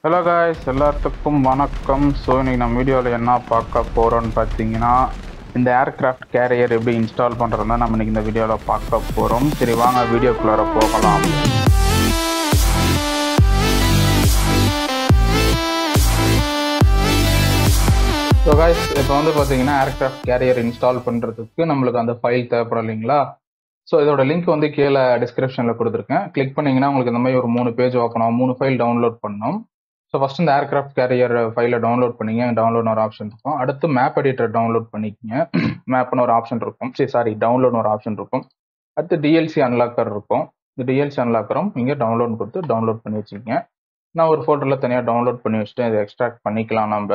hello guys எல்லாத்துக்கும் வணக்கம் so இன்னைக்கு நம்ம வீடியோவில் என்ன பார்க்க போகிறோம்னு பார்த்தீங்கன்னா இந்த ஏர்கிராஃப்ட் கேரியர் எப்படி இன்ஸ்டால் பண்ணுறதுனா நம்ம இன்னைக்கு இந்த வீடியோவில் பார்க்க போகிறோம் சரி வாங்க வீடியோக்குள்ளார போகலாம் ஸோ காய்ஸ் இப்போ வந்து பார்த்தீங்கன்னா ஏர்கிராஃப்ட் கேரியர் இன்ஸ்டால் பண்ணுறதுக்கு நம்மளுக்கு அந்த ஃபைல் தேவைப்படும் இல்லைங்களா ஸோ இதோட லிங்க் வந்து கீழே டிஸ்கிரிப்ஷனில் கொடுத்துருக்கேன் கிளிக் பண்ணீங்கன்னா உங்களுக்கு இந்த மாதிரி ஒரு மூணு பேஜ் ஓப்பன் ஆகும் மூணு ஃபைல் டவுன்லோட் பண்ணணும் ஸோ ஃபர்ஸ்ட் இந்த ஏர்கிராஃப்ட் கேரியர் ஃபைலை டவுன்லோட் பண்ணிங்க டவுன்லோட்னு ஒரு ஆப்ஷன் இருக்கும் அடுத்து மேப் எடிட்டர் டவுன்லோட் பண்ணிக்கங்க மேப்னு ஒரு ஆப்ஷன் இருக்கும் சரி சாரி டவுன்லோட்னு ஒரு ஆப்ஷன் இருக்கும் அடுத்து டிஎல்சி அன்லாக்கர் இருக்கும் இந்த டிஎல்சி அன்லாக்கரும் நீங்கள் டவுன்லோட் கொடுத்து டவுன்லோட் பண்ணி வச்சுக்கங்க நான் ஒரு ஃபோல்டரில் தனியாக டவுன்லோட் பண்ணி வச்சுட்டு இதை எக்ஸ்ட்ராக்ட் பண்ணிக்கலாம் நம்ம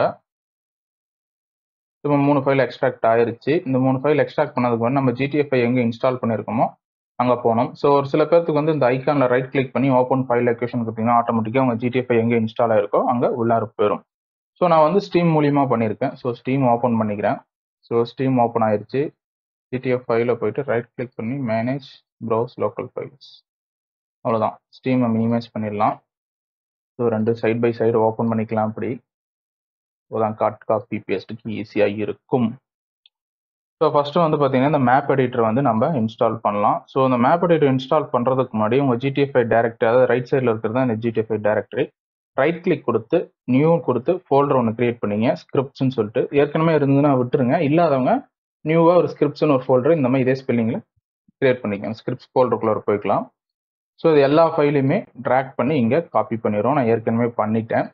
இப்போ மூணு ஃபைல் எக்ஸ்ட்ராக்ட் ஆயிருச்சு இந்த மூணு ஃபைல் எக்ஸ்ட்ராக்ட் பண்ணதுக்கு வந்து நம்ம ஜிடிஎஃப்ஐ எங்கே இன்ஸ்டால் பண்ணியிருக்கோமோ அங்கே போகணும் ஸோ ஒரு சில பேர்த்துக்கு வந்து இந்த ஐக்கானில் ரைட் கிளிக் பண்ணி ஓப்பன் ஃபைல் லொக்கேஷன் கொடுத்தீங்கன்னா ஆட்டோமேட்டிக்காக உங்கள் ஜிடிஎஃப்ஐ எங்கே இன்ஸ்டால் ஆயிருக்கோ அங்கே உள்ளார போயிடும் ஸோ நான் வந்து ஸ்டீம் மூலியமாக பண்ணியிருக்கேன் ஸோ ஸ்டீம் ஓப்பன் பண்ணிக்கிறேன் ஸோ ஸ்டீம் ஓப்பன் ஆயிருச்சு ஜிடிஎஃப் ஃபைலில் போயிட்டு ரைட் கிளிக் பண்ணி மேனேஜ் ப்ரௌஸ் லோக்கல் ஃபைல்ஸ் அவ்வளோதான் ஸ்டீமை மினிமைஸ் பண்ணிடலாம் ஸோ ரெண்டு சைட் பை சைடு ஓப்பன் பண்ணிக்கலாம் அப்படி தான் காட் காப்பி பேஸ்ட்டுக்கு ஈஸியாக இருக்கும் ஸோ ஃபஸ்ட்டு வந்து பார்த்தீங்கன்னா இந்த மேப் எடிட்டர் வந்து நம்ம இன்ஸ்டால் பண்ணலாம் ஸோ இந்த மேப் எடிட்டர் இன்ஸ்டால் பண்ணுறதுக்கு முன்னாடி உங்கள் ஜிடிஎஃப்ஐ டேரக்டரி அதாவது ரைட் சைடில் இருக்கிறது தான் இந்த ஜிடிஎஃப்ஐ டேரக்டரி ரைட் கிளிக் கொடுத்து நியூ கொடுத்து ஃபோல்டர் ஒன்று கிரியேட் பண்ணீங்க ஸ்கிரிப்ட்ஸ்னு சொல்லிட்டு ஏற்கனவே இருந்ததுன்னா விட்டுருங்க இல்லாதவங்க நியூவாக ஒரு ஸ்கிரிப்ட்ஸ்னு ஒரு ஃபோல்டர் இந்த மாதிரி இதே ஸ்பெல்லிங்கில் கிரியேட் பண்ணிக்கோங்க ஸ்கிரிப்ட்ஸ் ஃபோல்டருக்குள்ளே போய்க்கலாம் ஸோ இது எல்லா ஃபைலையுமே ட்ராக் பண்ணி இங்கே காப்பி பண்ணிடுறோம் நான் ஏற்கனவே பண்ணிட்டேன்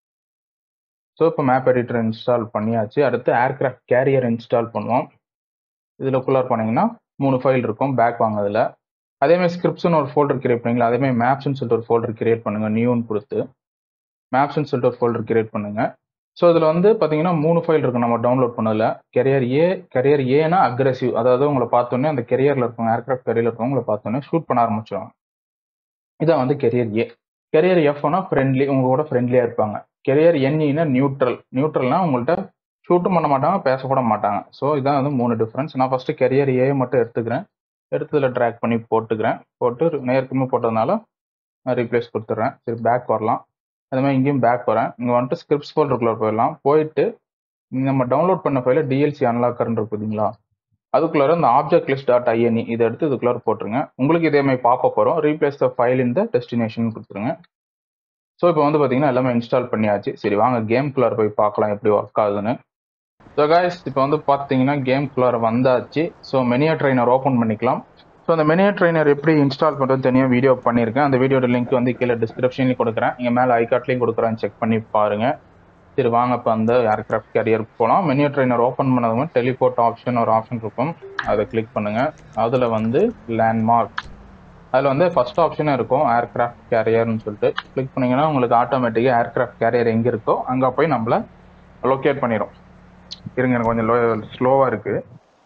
ஸோ இப்போ மேப் எடிட்டர் இன்ஸ்டால் பண்ணியாச்சு அடுத்து ஏர்கிராஃப்ட் கேரியர் இன்ஸ்டால் பண்ணுவோம் இதில் குள்ளார் போனீங்கன்னா மூணு ஃபைல் இருக்கும் பேக் வாங்க அதில் அதேமாதிரி ஸ்கிரிப்ட்ஸ்னு ஒரு ஃபோல்டர் கிரியேட் பண்ணீங்களா அதேமாதிரி மேப்ஸ்னு சொல்லிட்டு ஒரு ஃபோல்டர் கிரியேட் பண்ணுங்க நியூன்னு கொடுத்து மேப்ஸ்னு சொல்லிட்டு ஒரு ஃபோல்டர் கிரியேட் பண்ணுங்க ஸோ இதில் வந்து பார்த்தீங்கன்னா மூணு ஃபைல் இருக்கும் நம்ம டவுன்லோட் பண்ணதில் கெரியர் ஏ கெரியர் ஏனா அக்ரெசிவ் அதாவது உங்களை பார்த்தோன்னே அந்த கெரியரில் இருக்கவங்க ஏர்கிராஃப்ட் கெரியரில் இருக்கவங்க உங்களை பார்த்தோன்னே ஷூட் பண்ண ஆரம்பிச்சிடுவாங்க இதான் வந்து கெரியர் ஏ கெரியர் எஃப்னா ஃப்ரெண்ட்லி உங்க கூட ஃப்ரெண்ட்லியாக இருப்பாங்க கெரியர் என்இனா நியூட்ரல் நியூட்ரல்னா உங்கள்கிட்ட ஷூட்டும் பண்ண மாட்டாங்க பேசக்கூட மாட்டாங்க ஸோ இதான் வந்து மூணு டிஃப்ரென்ஸ் நான் ஃபஸ்ட்டு கெரியர் ஏ மட்டும் எடுத்துக்கிறேன் எடுத்ததில் ட்ராக் பண்ணி போட்டுக்கிறேன் போட்டு நேர்க்குமே போட்டதுனால நான் ரீப்ளேஸ் கொடுத்துட்றேன் சரி பேக் வரலாம் அது மாதிரி இங்கேயும் பேக் வரேன் இங்கே வந்துட்டு ஸ்கிரிப்ட்ஸ் ஃபோல்டருக்குள்ளே போயிடலாம் போயிட்டு நம்ம டவுன்லோட் பண்ண ஃபைல டிஎல்சி அன்லாக்கர்னு இருக்கு பார்த்தீங்களா அதுக்குள்ளார இந்த ஆப்ஜெக்ட் லிஸ்ட் டாட் ஐஎன்இ இதை எடுத்து இதுக்குள்ளார போட்டுருங்க உங்களுக்கு இதே மாதிரி பார்க்க போகிறோம் ரீப்ளேஸ் த ஃபைல் இந்த டெஸ்டினேஷன் கொடுத்துருங்க ஸோ இப்போ வந்து பார்த்தீங்கன்னா எல்லாமே இன்ஸ்டால் பண்ணியாச்சு சரி வாங்க கேம் குள்ளார போய் பார்க்கலாம் எப்படி ஒர்க் ஆகுதுன்னு ஸோ காய்ஸ் இப்போ வந்து பார்த்தீங்கன்னா கேம் குள்ளார வந்தாச்சு ஸோ மெனியா ட்ரைனர் ஓப்பன் பண்ணிக்கலாம் ஸோ அந்த மெனியா ட்ரைனர் எப்படி இன்ஸ்டால் பண்ணுறது தனியாக வீடியோ பண்ணியிருக்கேன் அந்த வீடியோட லிங்க் வந்து கீழே டிஸ்கிரிப்ஷன்லேயும் கொடுக்குறேன் இங்கே மேலே ஐகார்ட்லேயும் கொடுக்குறேன் செக் பண்ணி பாருங்கள் சரி வாங்க இப்போ அந்த ஏர்கிராஃப்ட் கேரியருக்கு போகலாம் மெனியா ட்ரைனர் ஓப்பன் பண்ணதுமே டெலிபோர்ட் ஆப்ஷன் ஒரு ஆப்ஷன் இருக்கும் அதை கிளிக் பண்ணுங்கள் அதில் வந்து லேண்ட்மார்க் அதில் வந்து ஃபர்ஸ்ட் ஆப்ஷனே இருக்கும் ஏர்கிராஃப்ட் கேரியர்னு சொல்லிட்டு கிளிக் பண்ணிங்கன்னா உங்களுக்கு ஆட்டோமேட்டிக்காக ஏர்கிராஃப்ட் கேரியர் எங்கே இருக்கோ அங்கே போய் நம்மளை லொக்கேட் பண்ணிடும் இருங்க எனக்கு கொஞ்சம் லோ ஸ்லோவாக இருக்குது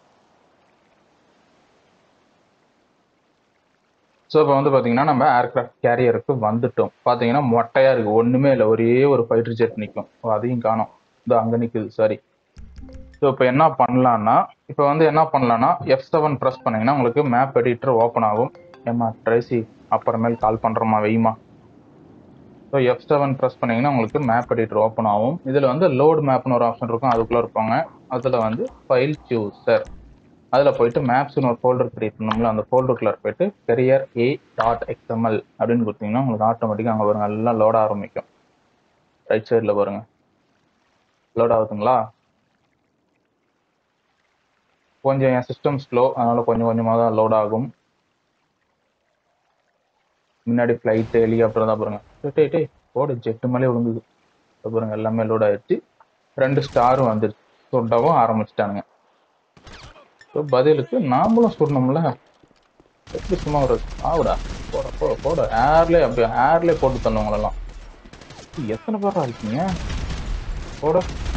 ஸோ இப்போ வந்து பார்த்தீங்கன்னா நம்ம ஏர்கிராஃப்ட் கேரியருக்கு வந்துட்டோம் பார்த்தீங்கன்னா மொட்டையாக இருக்குது ஒன்றுமே இல்லை ஒரே ஒரு ஃபைட்டர் ஜெட் நிற்கும் அதையும் காணும் இது அங்கே நிற்குது சாரி ஸோ இப்போ என்ன பண்ணலான்னா இப்போ வந்து என்ன பண்ணலான்னா எஃப் செவன் ப்ரெஸ் பண்ணிங்கன்னா உங்களுக்கு மேப் எடிட்டர் ஓப்பன் ஆகும் ஏம்மா ட்ரைசி அப்புறமேல் கால் பண்ணுறோமா வெய்மா ஸோ எஃப் செவன் ப்ரெஸ் பண்ணிங்கன்னா உங்களுக்கு மேப் எடிட்டர் ஓப்பன் ஆகும் இதில் வந்து லோட் மேப்னு ஒரு ஆப்ஷன் இருக்கும் அதுக்குள்ளே இருப்பாங்க அதில் வந்து ஃபைல் சூஸர் அதில் போயிட்டு மேப்ஸ்னு ஒரு ஃபோல்டர் கிரியேட் பண்ணோம்ல அந்த ஃபோல்டருக்குள்ளே போயிட்டு கெரியர் ஏ டாட் எக்ஸ்எம்எல் அப்படின்னு கொடுத்தீங்கன்னா உங்களுக்கு ஆட்டோமேட்டிக்காக அங்கே பாருங்க எல்லாம் லோட ஆரம்பிக்கும் ரைட் சைடில் பாருங்க லோட் ஆகுதுங்களா கொஞ்சம் என் சிஸ்டம் ஸ்லோ அதனால கொஞ்சம் கொஞ்சமாக தான் லோட் ஆகும் முன்னாடி ஃப்ளைட்டு ஹெலிகாப்டர் தான் பாருங்க டே டே போடு ஜெட்டு மேலே விழுங்குது பாருங்க எல்லாமே லோட் ஆயிடுச்சு ரெண்டு ஸ்டாரும் வந்துருச்சு சுட்டவும் ஆரம்பிச்சிட்டானுங்க ஸோ பதிலுக்கு நாமளும் சுடணும்ல எப்படி சும்மா ஒரு ஆகுடா போட போட போட ஏர்லேயே அப்படியே ஏர்லேயே போட்டு தந்தவங்களெல்லாம் எத்தனை பேரா இருக்கீங்க போட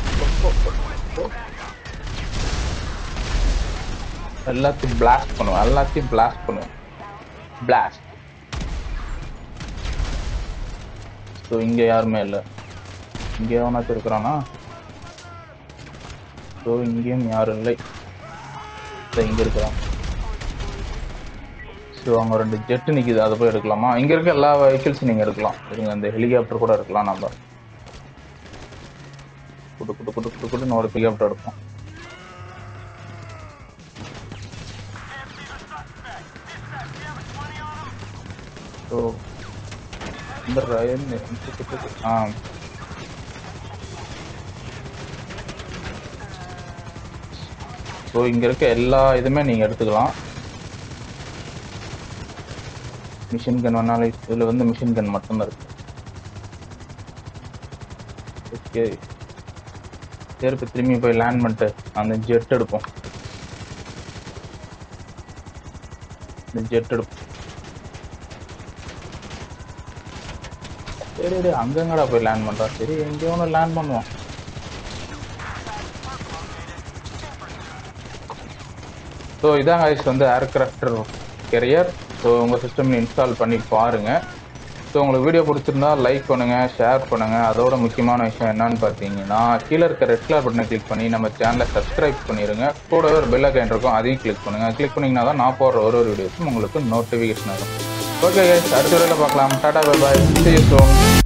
எல்லாத்தையும் பிளாஸ்ட் பண்ணுவேன் எல்லாத்தையும் பிளாஸ்ட் பண்ணுவேன் பிளாஸ்ட் ஸோ இங்கே யாருமே இல்லை இங்கே எவனாச்சும் இருக்கிறானா ஸோ இங்கேயும் யாரும் இல்லை இங்கே இருக்கிறான் ஸோ அங்கே ரெண்டு ஜெட்டு நிற்கிது அதை போய் எடுக்கலாமா இங்கே இருக்க எல்லா வெஹிக்கிள்ஸும் நீங்கள் எடுக்கலாம் இருங்க இந்த ஹெலிகாப்டர் கூட எடுக்கலாம் நம்ம குட்டு குட்டு குட்டு குட்டு குட்டுன்னு ஒரு பிக்கப் எடுப்போம் ஸோ இந்த ரயன் ஆ ஸோ இங்கே இருக்க எல்லா இதுவுமே நீங்கள் எடுத்துக்கலாம் மிஷின் கன் வேணாலும் இதில் வந்து மிஷின் கன் மட்டும்தான் இருக்கு ஓகே சரி இப்போ திரும்பி போய் லேண்ட் பண்ணிட்டு அந்த ஜெட் எடுப்போம் இந்த ஜெட் எடுப்போம் சரி சரி அங்கங்கடா போய் லேண்ட் பண்றா சரி எங்கேயோ ஒன்று லேண்ட் பண்ணுவோம் ஸோ இதான் guys வந்து ஏர்கிராஃப்டர் கெரியர் ஸோ உங்கள் சிஸ்டமில் இன்ஸ்டால் பண்ணி பாருங்க ஸோ உங்களுக்கு வீடியோ பிடிச்சிருந்தா லைக் பண்ணுங்க ஷேர் பண்ணுங்க அதோட முக்கியமான விஷயம் என்னன்னு பார்த்தீங்கன்னா கீழே இருக்க ரெட் கலர் பட்டனை கிளிக் பண்ணி நம்ம சேனலை சப்ஸ்கிரைப் பண்ணிடுங்க கூடவே ஒரு பெல் ஐக்கன் இருக்கும் அதையும் கிளிக் பண்ணுங்க கிளிக் பண்ணீங்கன்னா தான் நான் போடுற ஒரு ஒரு வீடியோஸும் உங்களுக்கு நோட்டிஃபிகேஷன் ஆகும் ஓகே guys அடுத்த வீடியோவில் பார்க்கலாம் tata bye bye see you soon